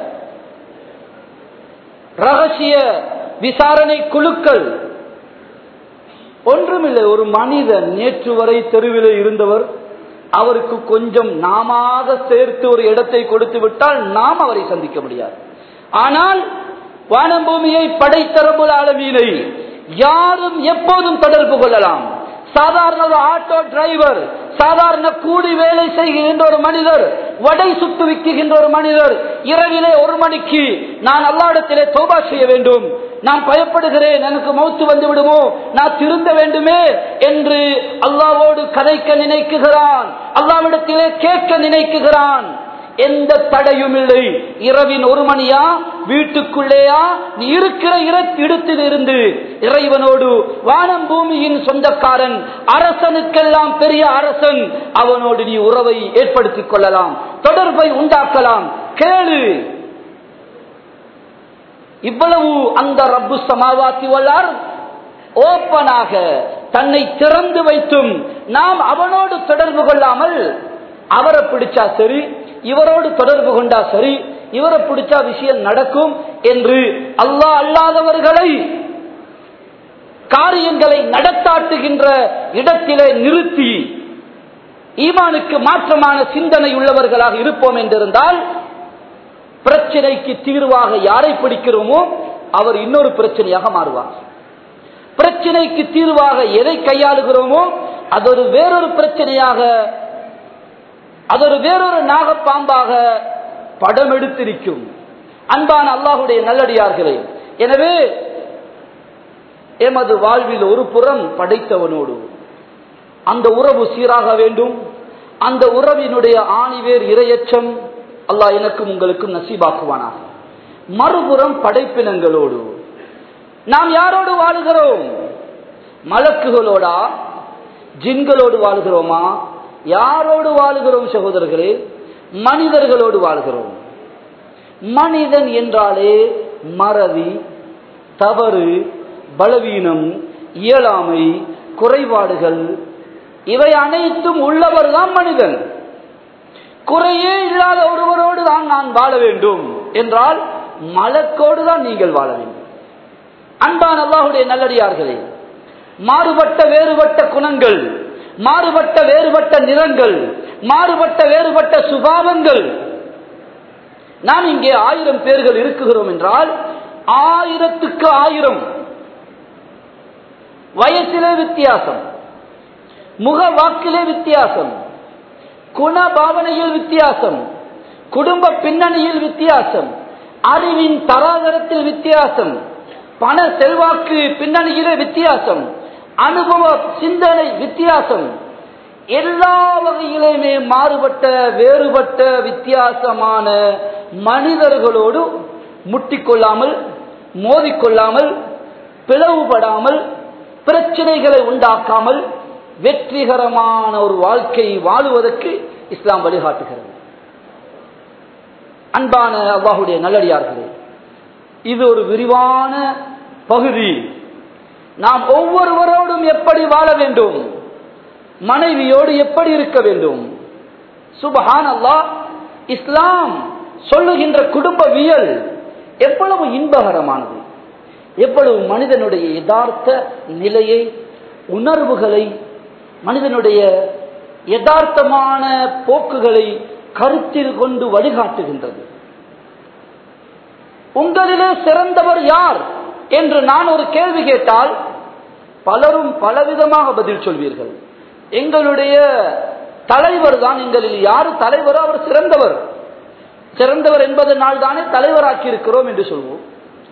Speaker 1: ரகசிய விசாரணை குழுக்கள் ஒன்றுமில்லை ஒரு மனிதன் நேற்று வரை தெருவிலே இருந்தவர் அவருக்கு கொஞ்சம் நாம சேர்த்து ஒரு இடத்தை கொடுத்து விட்டால் நாம் அவரை சந்திக்க முடியாது ஆனால் வானம் பூமியை படைத்தரம்புல அளவீனை யாரும் எப்போதும் தொடர்பு கொள்ளலாம் சாதாரண ஒரு ஆட்டோ டிரைவர் சாதாரண கூலி வேலை செய்கின்ற ஒரு மனிதர் வடை சுட்டு விற்கின்ற ஒரு மனிதர் இரவிலே ஒரு மணிக்கு நான் அல்லாடத்திலே தோபா செய்ய வேண்டும் நான் பயப்படுகிறேன் எனக்கு மௌத்து வந்து விடுமோ நான் திருந்த வேண்டுமே என்று அல்லாவோடு கதைக்க நினைக்குகிறான் அல்லாவிடத்திலே கேட்க நினைக்குகிறான் எந்த தடையும் இல்லை இரவின் ஒரு மணியா வீட்டுக்குள்ளேயா நீ இருக்கிற இடத்தில் இருந்து இறைவனோடு வானம் பூமியின் சொந்தக்காரன் அரசனுக்கெல்லாம் பெரிய அரசன் அவனோடு நீ உறவை ஏற்படுத்திக் கொள்ளலாம் தொடர்பை உண்டாக்கலாம் கேளு இவ்வளவு அந்த ரப்பு சமாவாத்தி வல்லார் ஓப்பனாக தன்னை திறந்து வைத்தும் நாம் அவனோடு தொடர்பு கொள்ளாமல் அவரை பிடிச்சா சரி இவரோடு தொடர்பு கொண்டா சரி இவரை பிடிச்சா விஷயம் நடக்கும் என்று அல்லாஹ் அல்லாதவர்களை காரியங்களை நடத்தாட்டுகின்ற இடத்திலே நிறுத்தி ஈமானுக்கு மாற்றமான சிந்தனை உள்ளவர்களாக இருப்போம் என்றிருந்தால் பிரச்சனைக்கு தீர்வாக யாரை பிடிக்கிறோமோ அவர் இன்னொரு பிரச்சனையாக மாறுவார் பிரச்சனைக்கு தீர்வாக எதை கையாளுகிறோமோ அது ஒரு வேறொரு பிரச்சனையாக அது ஒரு வேறொரு நாகப்பாம்பாக படம் எடுத்திருக்கும் அன்பான அல்லாஹுடைய நல்லடியார்களே எனவே எமது வாழ்வில் ஒரு புறம் படைத்தவனோடு அந்த உறவு சீராக வேண்டும் அந்த உறவினுடைய ஆணிவேர் இரையச்சம் அல்லாஹ் எனக்கும் உங்களுக்கும் நசீபாக்குவானாக மறுபுறம் படைப்பினங்களோடு நாம் யாரோடு வாழுகிறோம் மலக்குகளோடா ஜின்களோடு வாழ்கிறோமா யாரோடு வாழுகிறோம் சகோதரர்களே மனிதர்களோடு வாழ்கிறோம் மனிதன் என்றாலே மறதி தவறு பலவீனம் இயலாமை குறைபாடுகள் இவை அனைத்தும் உள்ளவர் தான் மனிதன் குறையே இல்லாத ஒருவரோடு தான் நான் வாழ வேண்டும் என்றால் மலக்கோடு தான் நீங்கள் வாழ வேண்டும் அன்பான் அல்லாஹுடைய நல்லடியார்களே மாறுபட்ட வேறுபட்ட குணங்கள் மாறுபட்ட வேறுபட்ட நிறங்கள் மாறுபட்ட வேறுபட்ட சுபாவங்கள் நாம் இங்கே ஆயிரம் பேர்கள் இருக்குகிறோம் என்றால் ஆயிரத்துக்கு ஆயிரம் வயசிலே வித்தியாசம் முக வாக்கிலே வித்தியாசம் குண பாவனையில் வித்தியாசம் குடும்ப பின்னணியில் வித்தியாசம் அறிவின் தராதரத்தில் வித்தியாசம் பண செல்வாக்கு பின்னணியிலே வித்தியாசம் அனுபவ சிந்தனை வித்தியாசம் எல்லா வகையிலுமே மாறுபட்ட வேறுபட்ட வித்தியாசமான மனிதர்களோடு முட்டிக்கொள்ளாமல் மோதிக்கொள்ளாமல் பிளவுபடாமல் பிரச்சனைகளை உண்டாக்காமல் வெற்றிகரமான ஒரு வாழ்க்கை வாழுவதற்கு இஸ்லாம் வழிகாட்டுகிறது அன்பான அல்லாஹுடைய நல்லடியார்களே இது ஒரு விரிவான பகுதி நாம் ஒவ்வொருவரோடும் எப்படி வாழ வேண்டும் மனைவியோடு எப்படி இருக்க வேண்டும் சுபஹான் அல்லாஹ் இஸ்லாம் சொல்லுகின்ற குடும்பவியல் எவ்வளவு இன்பகரமானது எவ்வளவு மனிதனுடைய யதார்த்த நிலையை உணர்வுகளை மனிதனுடைய யதார்த்தமான போக்குகளை கருத்தில் கொண்டு வழிகாட்டுகின்றது உங்களிலே சிறந்தவர் யார் என்று நான் ஒரு கேள்வி கேட்டால் பலரும் பலவிதமாக பதில் சொல்வீர்கள் எங்களுடைய தலைவர் தான் எங்களில் யார் தலைவரோ அவர் சிறந்தவர் சிறந்தவர் என்பதனால் தானே தலைவராக்கி இருக்கிறோம் என்று சொல்வோம்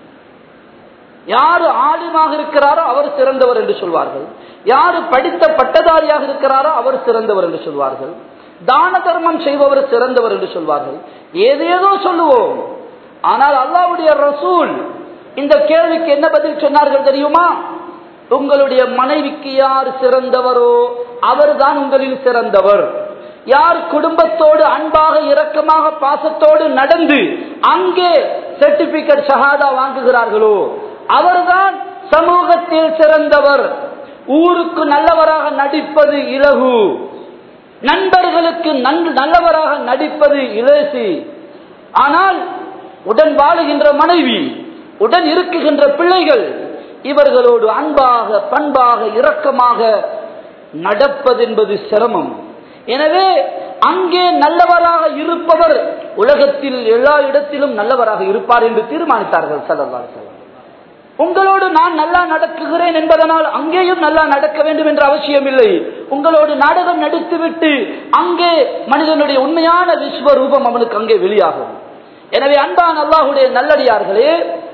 Speaker 1: யாரு ஆலிமாக இருக்கிறாரோ அவர் சிறந்தவர் என்று சொல்வார்கள் யாரு படித்த பட்டதாரியாக இருக்கிறாரோ அவர் சிறந்தவர் என்று சொல்வார்கள் தான தர்மம் செய்பவர் சிறந்தவர் என்று சொல்வார்கள் ஏதேதோ சொல்லுவோம் ஆனால் அல்லாவுடைய ரசூல் இந்த கேள்விக்கு என்ன பதில் சொன்னார்கள் தெரியுமா உங்களுடைய மனைவிக்கு யார் சிறந்தவரோ அவர்தான் உங்களில் சிறந்தவர் யார் குடும்பத்தோடு அன்பாக இரக்கமாக பாசத்தோடு நடந்து அங்கே சர்டிபிகேட் ஷஹாதா வாங்குகிறார்களோ அவர்தான் சமூகத்தில் சிறந்தவர் ஊருக்கு நல்லவராக நடிப்பது இலகு நண்பர்களுக்கு நல்லவராக நடிப்பது இலேசி ஆனால் உடன் வாழுகின்ற மனைவி உடன் இருக்குகின்ற பிள்ளைகள் இவர்களோடு அன்பாக பண்பாக இரக்கமாக நடப்பது என்பது சிரமம் எனவே அங்கே நல்லவராக இருப்பவர் உலகத்தில் எல்லா இடத்திலும் நல்லவராக இருப்பார் என்று தீர்மானித்தார்கள் சல்லல்லாஹு உங்களோடு நான் நல்லா நடக்குகிறேன் என்பதனால் அங்கேயும் நல்லா நடக்க வேண்டும் என்ற அவசியம் இல்லை உங்களோடு நாடகம் நடித்துவிட்டு அங்கே மனிதனுடைய உண்மையான விஸ்வரூபம் அவனுக்கு அங்கே வெளியாகும் எனவே அன்பான் அல்லாஹுடைய நல்லடியார்களே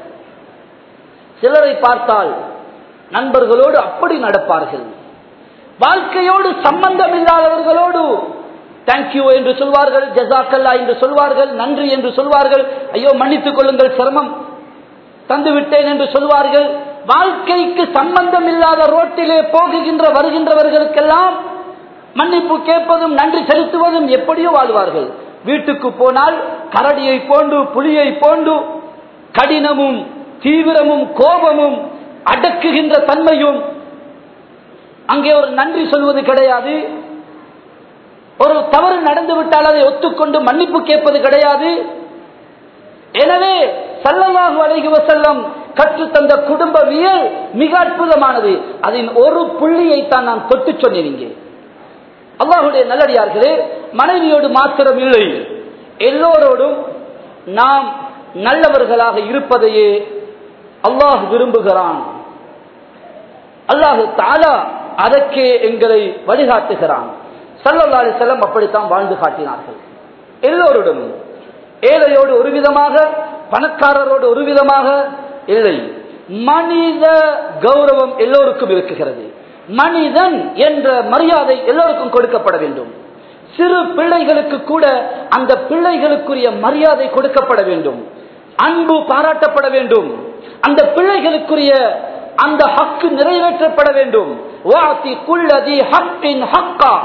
Speaker 1: சிலரை பார்த்தால் நண்பர்களோடு அப்படி நடப்பார்கள் வாழ்க்கையோடு சம்பந்தம் இல்லாதவர்களோடு தேங்க்யூ என்று சொல்வார்கள் ஜசாக்கல்லா என்று சொல்வார்கள் நன்றி என்று சொல்வார்கள் ஐயோ மன்னித்துக் கொள்ளுங்கள் சிரமம் தந்து விட்டேன் என்று சொல்வார்கள் வாழ்க்கைக்கு சம்பந்தம் இல்லாத ரோட்டிலே போகுகின்ற வருகின்றவர்களுக்கெல்லாம் மன்னிப்பு கேட்பதும் நன்றி செலுத்துவதும் எப்படியோ வாழ்வார்கள் வீட்டுக்கு போனால் கரடியை போன்று புலியை போன்று கடினமும் தீவிரமும் கோபமும் அடக்குகின்ற தன்மையும் அங்கே ஒரு நன்றி சொல்வது கிடையாது ஒரு தவறு நடந்து விட்டால் அதை ஒத்துக்கொண்டு மன்னிப்பு கேட்பது கிடையாது எனவே சல்லல்லாஹு அலைஹி வஸல்லம் கற்றுத்தந்த குடும்பவியல் மிக அற்புதமானது அதன் ஒரு புள்ளியை தான் நான் தொட்டு சொன்னேன் இங்கே அல்லாஹுடைய நல்லடியார்களே மனைவியோடு மாத்திரம் இல்லை எல்லோரோடும் நாம் நல்லவர்களாக இருப்பதையே அல்லாஹ் விரும்புகிறான் அல்லாஹு தாலா அதற்கே எங்களை வழிகாட்டுகிறான் சல்லல்லா செல்லம் அப்படித்தான் வாழ்ந்து காட்டினார்கள் எல்லோருடன் ஏழையோடு ஒரு விதமாக பணக்காரரோடு ஒரு விதமாக இல்லை மனித கௌரவம் எல்லோருக்கும் இருக்குகிறது மனிதன் என்ற மரியாதை எல்லோருக்கும் கொடுக்கப்பட வேண்டும் சிறு பிள்ளைகளுக்கு கூட அந்த பிள்ளைகளுக்குரிய மரியாதை கொடுக்கப்பட வேண்டும் அன்பு பாராட்டப்பட வேண்டும் அந்த பிள்ளைகளுக்குரிய அந்த ஹக்கு நிறைவேற்றப்பட வேண்டும் வாத்தி குள்ளதி ஹக்கின் ஹக்கா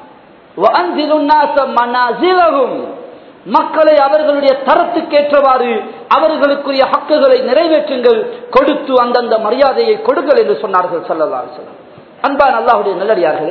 Speaker 1: மக்களை அவர்களுடைய தரத்துக்கேற்றவாறு அவர்களுக்குரிய ஹக்குகளை நிறைவேற்றுங்கள் கொடுத்து அந்தந்த மரியாதையை கொடுங்கள் என்று சொன்னார்கள் சல்லல்லா சொல்லம் அன்பான் அல்லாஹுடைய நல்லடியார்களே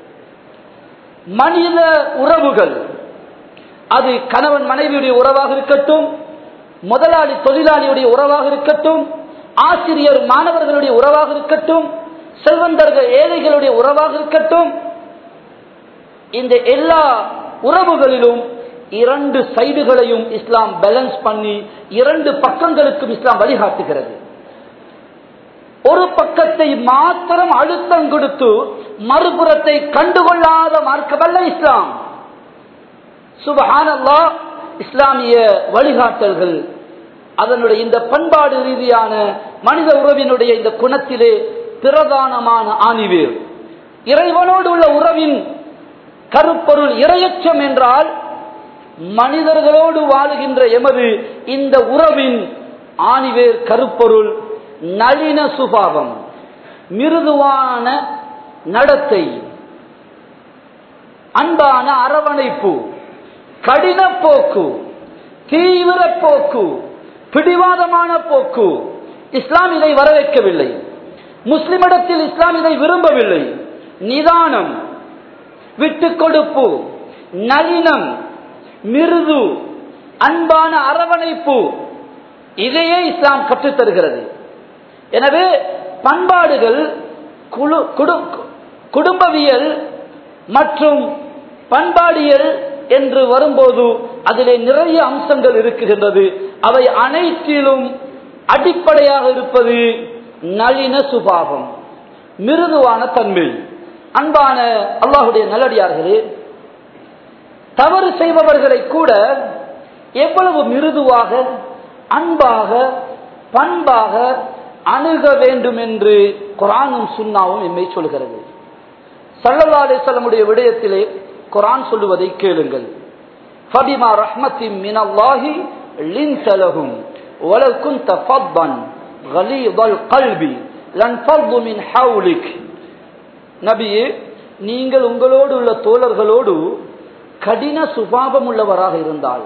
Speaker 1: மனித உறவுகள் அது கணவன் மனைவியுடைய உறவாக இருக்கட்டும் முதலாளி தொழிலாளியுடைய உறவாக இருக்கட்டும் ஆசிரியர் மாணவர்களுடைய உறவாக இருக்கட்டும் செல்வந்தர்கள் ஏழைகளுடைய உறவாக இருக்கட்டும் இந்த எல்லா உறவுகளிலும் இரண்டு சைடுகளையும் இஸ்லாம் பேலன்ஸ் பண்ணி இரண்டு பக்கங்களுக்கும் இஸ்லாம் வழிகாட்டுகிறது ஒரு பக்கத்தை மாத்திரம் அழுத்தம் கொடுத்து மறுபுறத்தை கண்டுகொள்ளாத மார்க்கமல்ல இஸ்லாம் சுபஹானல்லா இஸ்லாமிய வழிகாட்டல்கள் அதனுடைய இந்த பண்பாடு ரீதியான மனித உறவினுடைய இந்த குணத்திலே பிரதானமான ஆணிவேர் இறைவனோடு உள்ள உறவின் கருப்பொருள் இரையச்சம் என்றால் மனிதர்களோடு வாழுகின்ற எமது இந்த உறவின் ஆணிவேர் கருப்பொருள் நளின சுபாவம் மிருதுவான நடத்தை அன்பான அரவணைப்பு கடின போக்கு தீவிர போக்கு பிடிவாதமான போக்கு இஸ்லாம் இதை வரவேற்கவில்லை முஸ்லிமிடத்தில் இஸ்லாம் இதை விரும்பவில்லை நிதானம் விட்டு கொடுப்பு நளினம் மிருது அன்பான அரவணைப்பு இதையே இஸ்லாம் கற்றுத்தருகிறது எனவே பண்பாடுகள் குழு குடும்பவியல் மற்றும் பண்பாடியல் என்று வரும்போது அதிலே நிறைய அம்சங்கள் இருக்குகின்றது அவை அனைத்திலும் அடிப்படையாக இருப்பது நளின சுபாவம் மிருதுவான தன்மை அன்பான அல்லாஹுடைய நல்லடியார்களே தவறு செய்பவர்களை கூட எவ்வளவு மிருதுவாக அன்பாக பண்பாக அணுக வேண்டும் என்று குரானும் சுண்ணாவும் எம்மை சொல்கிறது சல்லல்லா அலிசல்லமுடைய விடயத்திலே குரான் சொல்லுவதை கேளுங்கள் ஃபபிமா ரஹ்மத்தின் மினல்லாஹி லின்தலஹும் ولو كنت فظا غليظ القلب لانفضوا من حولك நபியே நீங்கள் உங்களோடு உள்ள தோழர்களோடு கடின சுபாவம் உள்ளவராக இருந்தால்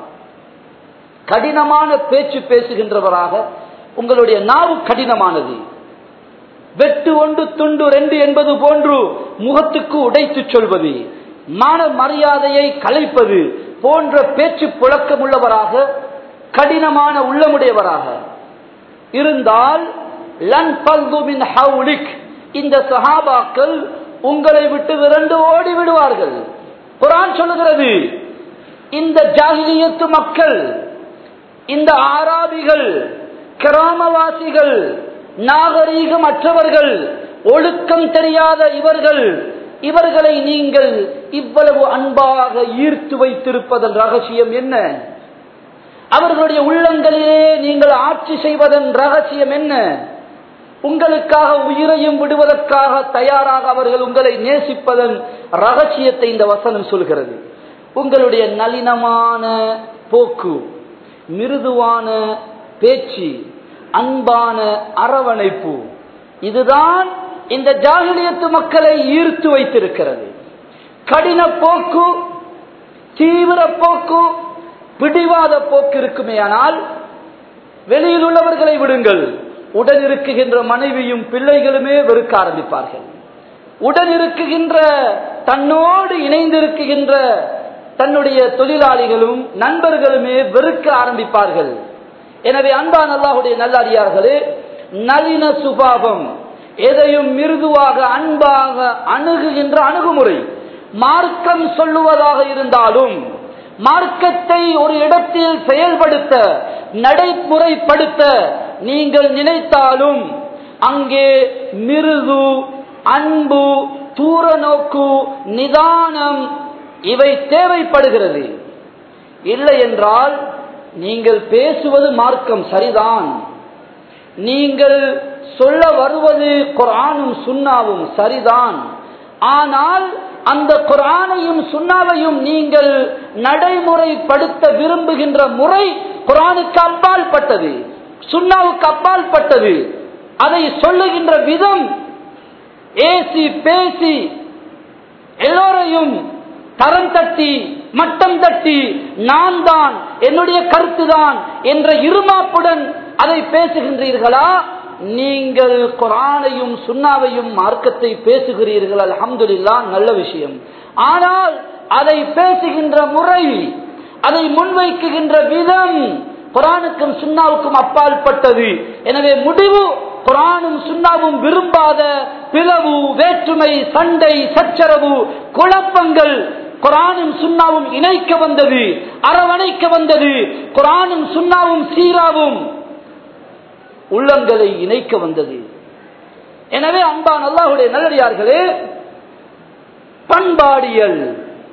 Speaker 1: கடினமான பேச்சு பேசுகின்றவராக உங்களுடைய நாவு கடினமானது வெட்டு ஒன்று துண்டு ரெண்டு என்பது போன்று முகத்துக்கு உடைத்து சொல்வது மான மரியாதையை கலைப்பது போன்ற பேச்சு புழக்கம் உள்ளவராக கடினமான உள்ளமுடையவராக இருந்தால் லன் பல்துமின் ஹவுலிக் இந்த சஹாபாக்கள் உங்களை விட்டு விரண்டு ஓடி விடுவார்கள் குரான் சொல்லுகிறது இந்த ஜாகிலியத்து மக்கள் இந்த ஆராபிகள் கிராமவாசிகள் நாகரீகமற்றவர்கள் ஒழுக்கம் தெரியாத இவர்கள் இவர்களை நீங்கள் இவ்வளவு அன்பாக ஈர்த்து வைத்திருப்பதன் ரகசியம் என்ன அவர்களுடைய உள்ளங்களிலே நீங்கள் ஆட்சி செய்வதன் ரகசியம் என்ன உங்களுக்காக உயிரையும் விடுவதற்காக தயாராக அவர்கள் உங்களை நேசிப்பதன் ரகசியத்தை இந்த வசனம் சொல்கிறது உங்களுடைய நளினமான போக்கு மிருதுவான பேச்சு அன்பான அரவணைப்பு இதுதான் இந்த ஜாகிலியத்து மக்களை ஈர்த்து வைத்திருக்கிறது கடின போக்கு தீவிர போக்கு பிடிவாத போக்கு இருக்குமேயானால் வெளியில் உள்ளவர்களை விடுங்கள் உடன் இருக்குகின்ற மனைவியும் பிள்ளைகளுமே வெறுக்க ஆரம்பிப்பார்கள் உடன் இருக்குகின்ற தன்னோடு இணைந்திருக்குகின்ற தன்னுடைய தொழிலாளிகளும் நண்பர்களுமே வெறுக்க ஆரம்பிப்பார்கள் எனவே அன்பான் அல்லாஹுடைய நல்லடியார்களே நளின சுபாவம் எதையும் மிருதுவாக அன்பாக அணுகுகின்ற அணுகுமுறை மார்க்கம் சொல்லுவதாக இருந்தாலும் மார்க்கத்தை ஒரு இடத்தில் செயல்படுத்த நடைமுறைப்படுத்த நீங்கள் நினைத்தாலும் அங்கே மிருது அன்பு தூர நோக்கு நிதானம் இவை தேவைப்படுகிறது இல்லை என்றால் நீங்கள் பேசுவது மார்க்கம் சரிதான் நீங்கள் சொல்ல வருவது குரானும் சுண்ணாவும் சரிதான் ஆனால் அந்த குரானையும் சுண்ணாவையும் நீங்கள் நடைமுறைப்படுத்த விரும்புகின்ற முறை குரானுக்கு அப்பால் பட்டது சுண்ணாவுக்கு அப்பால் பட்டது அதை சொல்லுகின்ற விதம் ஏசி பேசி எல்லோரையும் தரம் தட்டி மட்டம் தட்டி நான் தான் என்னுடைய கருத்து தான் என்ற இருமாப்புடன் அதை பேசுகின்றீர்களா நீங்கள் குரானையும் சுண்ணாவையும் மார்க்கத்தை பேசுகிறீர்கள் அலமதுல்லா நல்ல விஷயம் ஆனால் அதை பேசுகின்ற முறை அதை முன்வைக்குகின்ற விதம் குரானுக்கும் சுண்ணாவுக்கும் அப்பால் பட்டது எனவே முடிவு குரானும் சுண்ணாவும் விரும்பாத பிளவு வேற்றுமை சண்டை சச்சரவு குழப்பங்கள் குரானும் சுண்ணாவும் இணைக்க வந்தது அரவணைக்க வந்தது குரானும் சுண்ணாவும் சீராவும் உள்ளங்களை இணைக்க வந்தது எனவே அன்பான் அல்லாஹுடைய நல்லடியார்களே பண்பாடியல்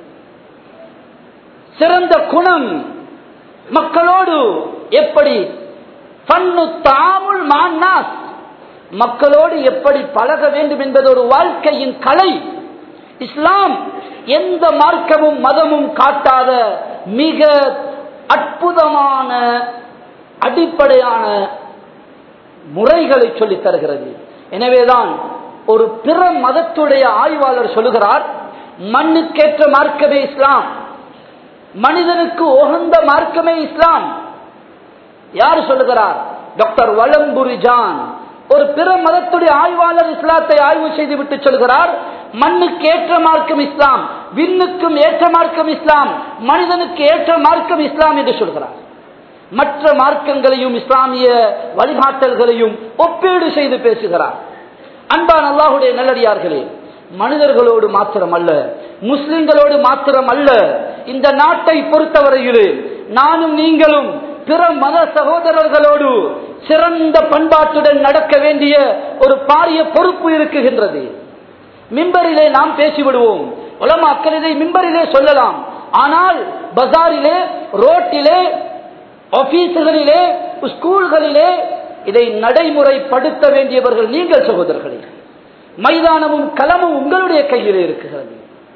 Speaker 1: சிறந்த குணம் மக்களோடு எப்படி பன்னு தாமுல் மான்னாஸ் மக்களோடு எப்படி பழக வேண்டும் என்பது ஒரு வாழ்க்கையின் கலை இஸ்லாம் எந்த மார்க்கமும் மதமும் காட்டாத மிக அற்புதமான அடிப்படையான முறைகளை சொல்லித் தருகிறது எனவேதான் ஒரு பிற மதத்துடைய ஆய்வாளர் சொல்லுகிறார் மண்ணுக்கேற்ற மார்க்கமே இஸ்லாம் மனிதனுக்கு உகந்த மார்க்கமே இஸ்லாம் யார் சொல்லுகிறார் டாக்டர் வலம்புரி ஜான் ஒரு பிற மதத்துடைய ஆய்வாளர் இஸ்லாத்தை ஆய்வு செய்து விட்டு சொல்கிறார் மண்ணுக்கு ஏற்ற மார்க்கம் இஸ்லாம் விண்ணுக்கும் ஏற்ற மார்க்கம் இஸ்லாம் மனிதனுக்கு ஏற்ற மார்க்கம் இஸ்லாம் என்று சொல்கிறார் மற்ற மார்க்கங்களையும் இஸ்லாமிய வழிகாட்டல்களையும் ஒப்பீடு செய்து பேசுகிறார் அன்பான் அல்லாஹுடைய நல்லடியார்களே மனிதர்களோடு மாத்திரம் அல்ல முஸ்லிம்களோடு மாத்திரம் அல்ல இந்த நாட்டை பொறுத்தவரையிலே நானும் நீங்களும் பிற மத சகோதரர்களோடு சிறந்த பண்பாட்டுடன் நடக்க வேண்டிய ஒரு பாரிய பொறுப்பு இருக்குகின்றது மிம்பரிலே நாம் பேசிவிடுவோம் உலமாக்கள் இதை மிம்பரிலே சொல்லலாம் ஆனால் பஜாரிலே ரோட்டிலே ஆபீஸுகளிலே ஸ்கூல்களிலே இதை நடைமுறைப்படுத்த வேண்டியவர்கள் நீங்கள் சகோதரர்களே மைதானமும் களமும் உங்களுடைய கையிலே இருக்கிறது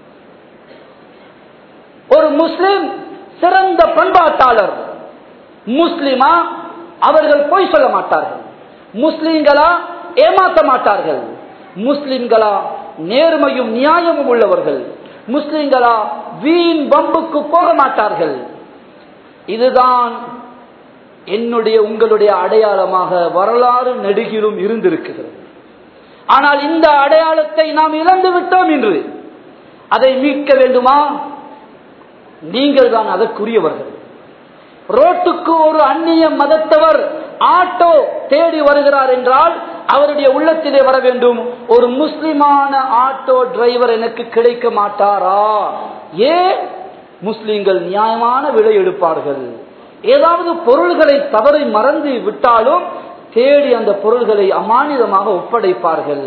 Speaker 1: ஒரு முஸ்லிம் சிறந்த பண்பாட்டாளர் முஸ்லிமா அவர்கள் பொய் சொல்ல மாட்டார்கள் முஸ்லிம்களா ஏமாற்ற மாட்டார்கள் முஸ்லிம்களா நேர்மையும் நியாயமும் உள்ளவர்கள் முஸ்லிம்களா வீண் பம்புக்கு போக மாட்டார்கள் இதுதான் என்னுடைய உங்களுடைய அடையாளமாக வரலாறு நெடுகிலும் இருந்திருக்கிறது ஆனால் இந்த அடையாளத்தை நாம் இழந்து விட்டோம் என்று அதை மீட்க வேண்டுமா நீங்கள் தான் அதற்குரியவர்கள் ரோட்டுக்கு ஒரு அந்நிய மதத்தவர் ஆட்டோ தேடி வருகிறார் என்றால் அவருடைய உள்ளத்திலே வர வேண்டும் ஒரு முஸ்லிமான ஆட்டோ டிரைவர் எனக்கு கிடைக்க மாட்டாரா ஏன் முஸ்லிம்கள் நியாயமான விலை எடுப்பார்கள் ஏதாவது பொருள்களை தவறை மறந்து விட்டாலும் தேடி அந்த பொருள்களை அமானிதமாக ஒப்படைப்பார்கள்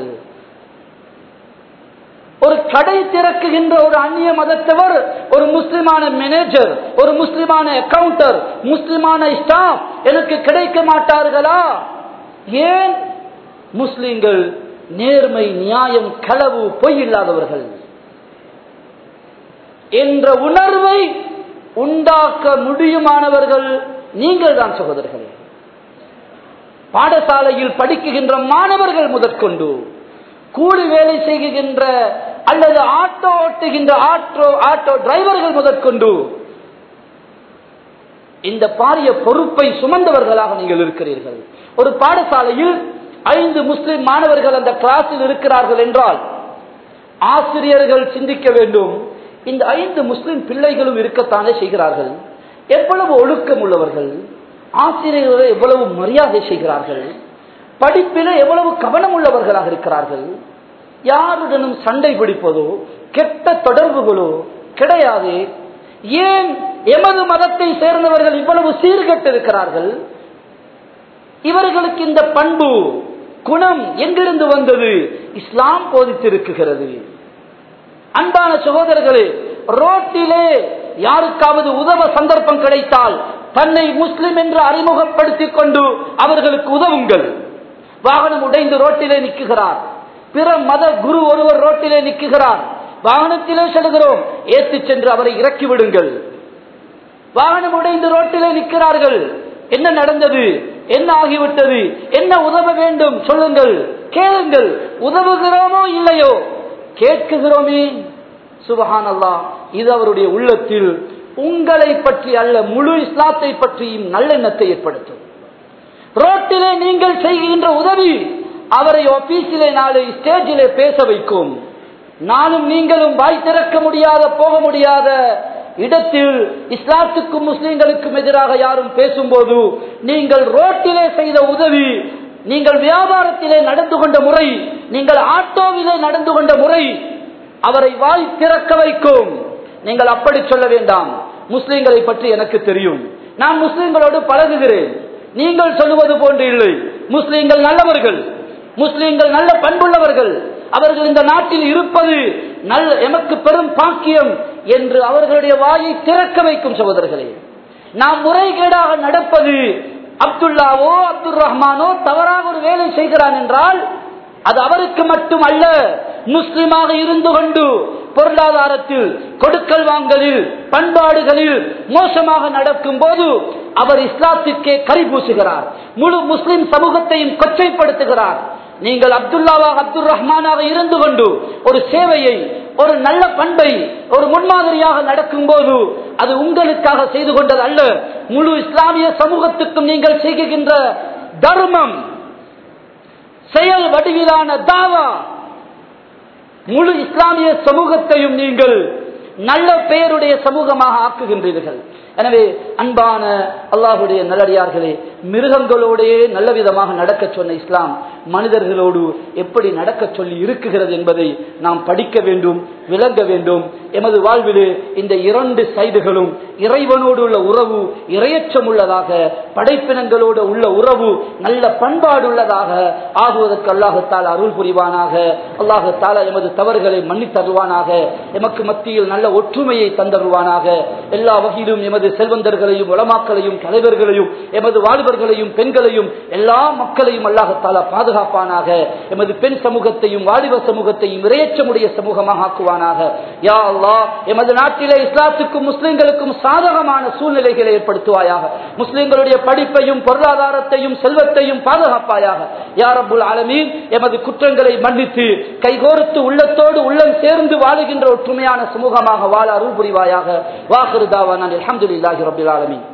Speaker 1: ஒரு கடை திறக்குகின்ற ஒரு அந்நிய மதத்தவர் ஒரு முஸ்லிமான மேனேஜர் ஒரு முஸ்லிமான அக்கவுண்டர் முஸ்லிமான ஸ்டாஃப் எனக்கு கிடைக்க மாட்டார்களா ஏன் முஸ்லிம்கள் நேர்மை நியாயம் களவு பொய் இல்லாதவர்கள் என்ற உணர்வை உண்டாக்க முடியுமானவர்கள் நீங்கள் தான் சகோதரர்களே பாடசாலையில் படிக்குகின்ற மாணவர்கள் முதற்கொண்டு கூலி வேலை செய்கின்ற அல்லது ஆட்டோ ஓட்டுகின்ற ஆட்டோ ஆட்டோ டிரைவர்கள் முதற்கொண்டு இந்த பாரிய பொறுப்பை சுமந்தவர்களாக நீங்கள் இருக்கிறீர்கள் ஒரு பாடசாலையில் ஐந்து முஸ்லிம் மாணவர்கள் அந்த கிளாஸில் இருக்கிறார்கள் என்றால் ஆசிரியர்கள் சிந்திக்க வேண்டும் இந்த ஐந்து முஸ்லிம் பிள்ளைகளும் இருக்கத்தானே செய்கிறார்கள் எவ்வளவு ஒழுக்கம் உள்ளவர்கள் ஆசிரியர்களை எவ்வளவு மரியாதை செய்கிறார்கள் படிப்பில எவ்வளவு கவனம் உள்ளவர்களாக இருக்கிறார்கள் யாருடனும் சண்டை பிடிப்பதோ கெட்ட தொடர்புகளோ கிடையாது ஏன் எமது மதத்தை சேர்ந்தவர்கள் இவ்வளவு சீர்கட்டு இருக்கிறார்கள் இவர்களுக்கு இந்த பண்பு குணம் எங்கிருந்து வந்தது இஸ்லாம் போதித்திருக்குகிறது அன்பான சகோதரர்களே ரோட்டிலே யாருக்காவது உதவ சந்தர்ப்பம் கிடைத்தால் தன்னை முஸ்லிம் என்று அறிமுகப்படுத்திக் கொண்டு அவர்களுக்கு உதவுங்கள் வாகனம் உடைந்து ரோட்டிலே நிற்குகிறார் பிற மத குரு ஒருவர் ரோட்டிலே நிற்குகிறார் வாகனத்திலே செல்கிறோம் ஏற்றி சென்று அவரை இறக்கி விடுங்கள் வாகனம் உடைந்து ரோட்டிலே நிற்கிறார்கள் என்ன நடந்தது என்ன ஆகிவிட்டது என்ன உதவ வேண்டும் சொல்லுங்கள் கேளுங்கள் உதவுகிறோமோ இல்லையோ கேட்குகிறோமே சுபஹான் அல்லா இது அவருடைய உள்ளத்தில் உங்களை பற்றி அல்ல முழு இஸ்லாத்தை பற்றியும் நல்லெண்ணத்தை ஏற்படுத்தும் ரோட்டிலே நீங்கள் செய்கின்ற உதவி அவரை ஆபீஸிலே நாளை ஸ்டேஜிலே பேச வைக்கும் நானும் நீங்களும் வாய் திறக்க முடியாத போக முடியாத இடத்தில் இஸ்லாத்துக்கும் முஸ்லிம்களுக்கும் எதிராக யாரும் பேசும்போது நீங்கள் ரோட்டிலே செய்த உதவி நீங்கள் வியாபாரத்திலே நடந்து கொண்ட முறை நீங்கள் ஆட்டோவிலே நடந்து கொண்ட முறை அவரை வாய் திறக்க வைக்கும் நீங்கள் அப்படி சொல்ல வேண்டாம் முஸ்லிம்களை பற்றி எனக்கு தெரியும் நான் முஸ்லிம்களோடு பழகுகிறேன் நீங்கள் சொல்லுவது போன்று இல்லை முஸ்லிம்கள் நல்லவர்கள் முஸ்லிம்கள் நல்ல பண்புள்ளவர்கள் அவர்கள் இந்த நாட்டில் இருப்பது நல்ல எமக்கு பெரும் பாக்கியம் என்று அவர்களுடைய வாயை திறக்க வைக்கும் சகோதரர்களே நாம் முறைகேடாக நடப்பது அப்துல்லாவோ அப்துல் ரஹ்மானோ தவறாக ஒரு வேலை செய்கிறான் என்றால் அது அவருக்கு மட்டும் அல்ல முஸ்லிமாக இருந்து கொண்டு பொருளாதாரத்தில் கொடுக்கல் வாங்கலில் பண்பாடுகளில் மோசமாக நடக்கும் போது அவர் இஸ்லாத்திற்கே கரி பூசுகிறார் முழு முஸ்லிம் சமூகத்தையும் கொச்சைப்படுத்துகிறார் நீங்கள் அப்துல்லாவாக அப்துல் ரஹ்மானாக இருந்து கொண்டு ஒரு சேவையை ஒரு நல்ல பண்பை ஒரு முன்மாதிரியாக நடக்கும் போது அது உங்களுக்காக செய்து கொண்டது அல்ல முழு இஸ்லாமிய சமூகத்துக்கும் நீங்கள் செய்கின்ற தர்மம் செயல் வடிவிலான தாவா முழு இஸ்லாமிய சமூகத்தையும் நீங்கள் நல்ல பெயருடைய சமூகமாக ஆக்குகின்றீர்கள் எனவே அன்பான அல்லாஹுடைய நல்லடியார்களே மிருகங்களோடையே நல்ல விதமாக நடக்க சொன்ன இஸ்லாம் மனிதர்களோடு எப்படி நடக்க சொல்லி இருக்குகிறது என்பதை நாம் படிக்க வேண்டும் விளங்க வேண்டும் எமது வாழ்விலே இந்த இரண்டு சைடுகளும் இறைவனோடு உள்ள உறவு இரையச்சம் உள்ளதாக படைப்பினங்களோடு உள்ள உறவு நல்ல பண்பாடு உள்ளதாக ஆகுவதற்கு அல்லாஹத்தால் அருள் புரிவானாக அல்லாஹத்தால எமது தவறுகளை மன்னித்தருவானாக எமக்கு மத்தியில் நல்ல ஒற்றுமையை தந்தருவானாக எல்லா வகையிலும் எமது செல்வந்தர்களையும் உளமாக்களையும் தலைவர்களையும் எமது வாலிபர்களையும் பெண்களையும் எல்லா மக்களையும் அல்லாஹத்தாலா பாதுகாப்பானாக எமது பெண் சமூகத்தையும் வாலிப சமூகத்தையும் இரையச்சமுடைய சமூகமாக ஆக்குவானாக யா அல்லா எமது நாட்டிலே இஸ்லாத்துக்கும் முஸ்லிம்களுக்கும் சாதகமான சூழ்நிலைகளை ஏற்படுத்துவாயாக முஸ்லிம்களுடைய படிப்பையும் பொருளாதாரத்தையும் செல்வத்தையும் பாதுகாப்பாயாக யார் அபுல் ஆலமீன் எமது குற்றங்களை மன்னித்து கைகோர்த்து உள்ளத்தோடு உள்ளம் சேர்ந்து வாழுகின்ற ஒற்றுமையான சமூகமாக வாழ அருள் புரிவாயாக வாஹருதாவான அலமதுல்லாஹி ரபுல் ஆலமீன்